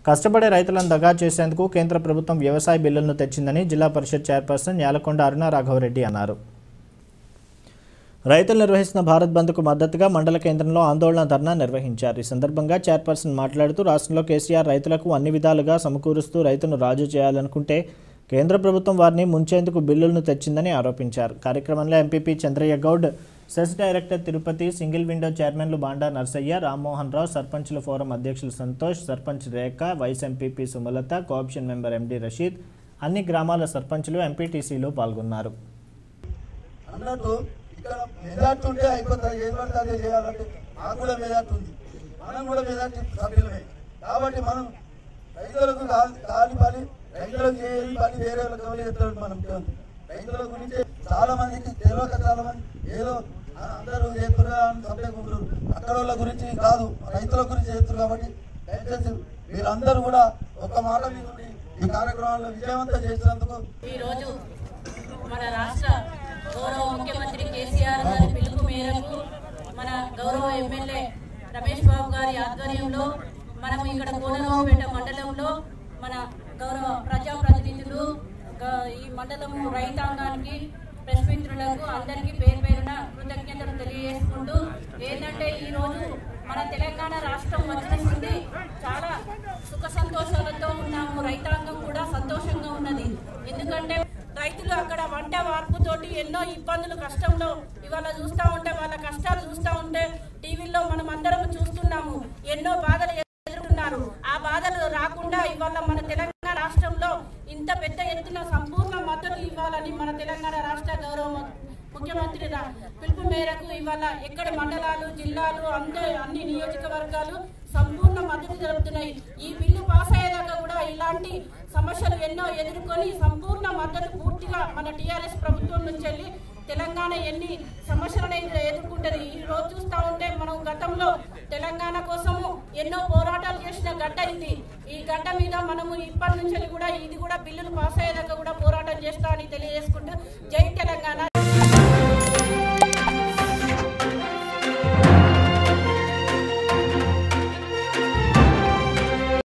కష్టపడే రైతులను దగా చేసేందుకు కేంద్ర ప్రభుత్వం వ్యవసాయ బిల్లులను తెచ్చిందని జిల్లా పరిషత్ చైర్పర్సన్ యాలకొండ అరుణ రాఘవరెడ్డి అన్నారు రైతులు నిర్వహిస్తున్న భారత్ బంద్కు మద్దతుగా మండల కేంద్రంలో ఆందోళన ధర్నా నిర్వహించారు ఈ సందర్భంగా చైర్పర్సన్ మాట్లాడుతూ రాష్ట్రంలో కేసీఆర్ రైతులకు అన్ని విధాలుగా సమకూరుస్తూ రైతును రాజు చేయాలనుకుంటే కేంద్ర ప్రభుత్వం వారిని ముంచేందుకు బిల్లులను తెచ్చిందని ఆరోపించారు కార్యక్రమంలో MPP Chandraiah Goud CESS director Tirupati single window చైర్మన్లు బాండా నర్సయ్య రామ్మోహన్ రావు సర్పంచ్ల ఫోరం అధ్యక్షులు Santosh sarpanch Rekha vice MPP Sumalatha cooption member MD Rasheed అన్ని గ్రామాల సర్పంచులు ఎంపీటీసీలు పాల్గొన్నారు అన్నట్టు ఇక్కడ మెజార్టీ ఉంటే అయిపోతుంది ఏం పడితే అదే చేయాలంటే మాకు కూడా మెజార్టీ ఉంది మనం కూడా మెజార్టీ సభ్యులమే కాబట్టి మనం రైతులకు కాలి కాలి పని రైతులకు చేయని పని వేరే వాళ్ళకి ఎవరు చేస్తాడు మనం ముఖ్యమంత్రి రైతుల గురించి చాలా మందికి తెలియక చాలా మంది ఏదో ఆ, అందరూ చేస్తున్నారు అని సభ్యులు అక్కడ వాళ్ళ గురించి కాదు రైతుల గురించి చేస్తున్నారు కాబట్టి దయచేసి మీరందరూ కూడా ఒక్క మాట మీద ఉండి ఈ కార్యక్రమాల్లో విజయవంతం చేసినందుకు ఈరోజు మన రాష్ట్ర గౌరవ ముఖ్యమంత్రి కేసీఆర్ గారి పిలుపు మేరకు మన గౌరవ ఎమ్మెల్యే రమేష్ బాబు గారి ఆధ్వర్యంలో మనము ఇక్కడ కోనరావుపేట మండలంలో మన గౌరవ ప్రజాప్రతినిధులు గ- ఈ మండలం రైతాంగానికి ప్రెస్ మిత్రులకు అందరికీ పేరు పేరున కృతజ్ఞతలు తెలియజేసుకుంటూ ఏంటంటే ఈరోజు మన తెలంగాణ రాష్ట్రం వచ్చేసింది చాలా సుఖ సంతోషాలతో ఉన్నాము రైతాంగం కూడా సంతోషంగా ఉన్నది ఎందుకంటే రైతులు అక్కడ వంట వార్పుతోటి ఎన్నో ఇబ్బందులు కష్టంలో ఇవాళ చూస్తూ ఉంటే వాళ్ళ కష్టాలు చూస్తూ ఉంటే టీవీలో మనం అందరం చూస్తున్నాము ఎన్నో బాధలు ఎదుర్కొన్నారు ఆ బాధలు రాకుండా ఇవాళ మన తెలంగాణ రాష్ట్రంలో ఇంత పెద్ద ఎత్తున సంపూర్ణ మద్దతు ఇవ్వాలని మన తెలంగాణ రాష్ట్ర గౌరవ ముఖ్యమంత్రి రా- పిలుపు మేరకు ఇవాళ ఎక్కడ మండలాలు జిల్లాలు అందే అన్ని నియోజకవర్గాలు సంపూర్ణ మద్దతు జరుపుతున్నాయి ఈ బిల్లు పాస్ అయ్యేదాకా కూడా ఇలాంటి సమస్యలు ఎన్నో ఎదుర్కొని సంపూర్ణ మద్దతు పూర్తిగా మన టీఆర్ఎస్ ప్రభుత్వం నుంచి వెళ్ళి తెలంగాణ ఎన్ని సమస్యలను ఎదు- ఎదుర్కొంటది ఈ రోజు చూస్తూ ఉంటే మనం గతంలో తెలంగాణ కోసము ఎన్నో పోరాటాలు చేసిన గడ్డ ఇది ఈ గడ్డ మీద మనము ఇప్పటి నుంచి కూడా ఇది కూడా బిల్లులు పాస్ అయ్యేదాకా కూడా పోరాటం చేస్తామని తెలియజేసుకుంటూ జై తెలంగాణ